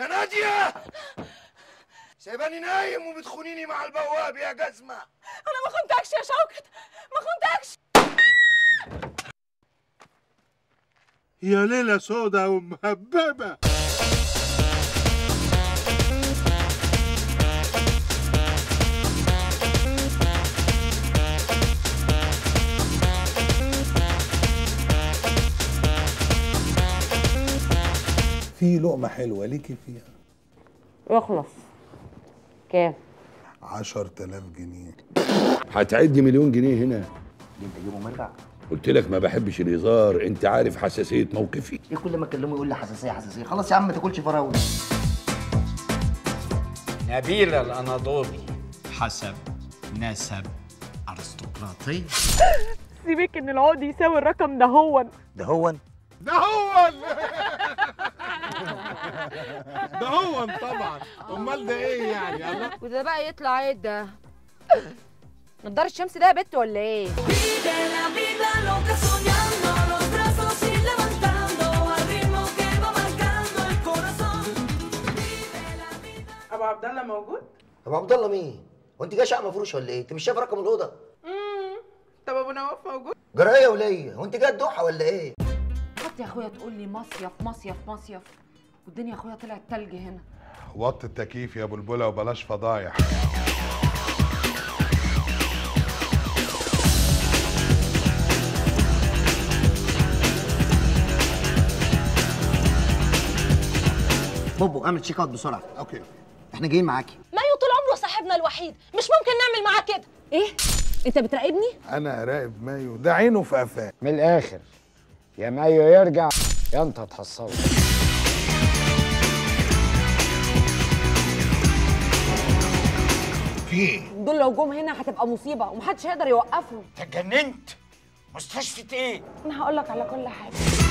يا ناديه سايباني نايم وبتخونيني مع البواب يا جزمه انا ما خنتكش يا شوكت ما خنتكش يا ليلة سودا ومهببة في لقمة حلوة ليكي فيها اخلص كام عشر تلاف جنيه هتعدي مليون جنيه هنا دي انت جيبه مرجع قلت لك ما بحبش الهزار انت عارف حساسيه موقفي ايه كل ما اكلمه يقول لي حساسيه حساسيه خلاص يا عم ما تاكلش فراوله نبيل الأناضولي حسب نسب أرستقراطي سيبك ان العقد يساوي الرقم ده هو ده هو ده هو ده هو طبعا امال ده ايه يعني الله وده بقى يطلع ايه ده نضاره الشمس ده يا بت ولا ايه ابو عبد الله موجود طب عبد الله مين هو انت جاي شقه مفروش ولا ايه انت مش شايف رقم الاوضه طب ابو نواف موجود جرايه وليه هو انت جاي الضحى ولا ايه حط يا اخويا تقول لي مصيف مصيف مصيف والدنيا يا اخويا طلعت تلج هنا وط التكييف يا بلبله وبلاش فضايح بوبو اعمل تشيك اوت بسرعه اوكي احنا جايين معاكي مايو طول عمره صاحبنا الوحيد مش ممكن نعمل معاه كده ايه انت بتراقبني انا راقب مايو ده عينه في قفاه من الآخر يا مايو يرجع يا أنت تحصله في ايه دول لو جم هنا هتبقى مصيبه ومحدش هيقدر يوقفهم تجننت مستشفى ايه انا هقول لك على كل حاجه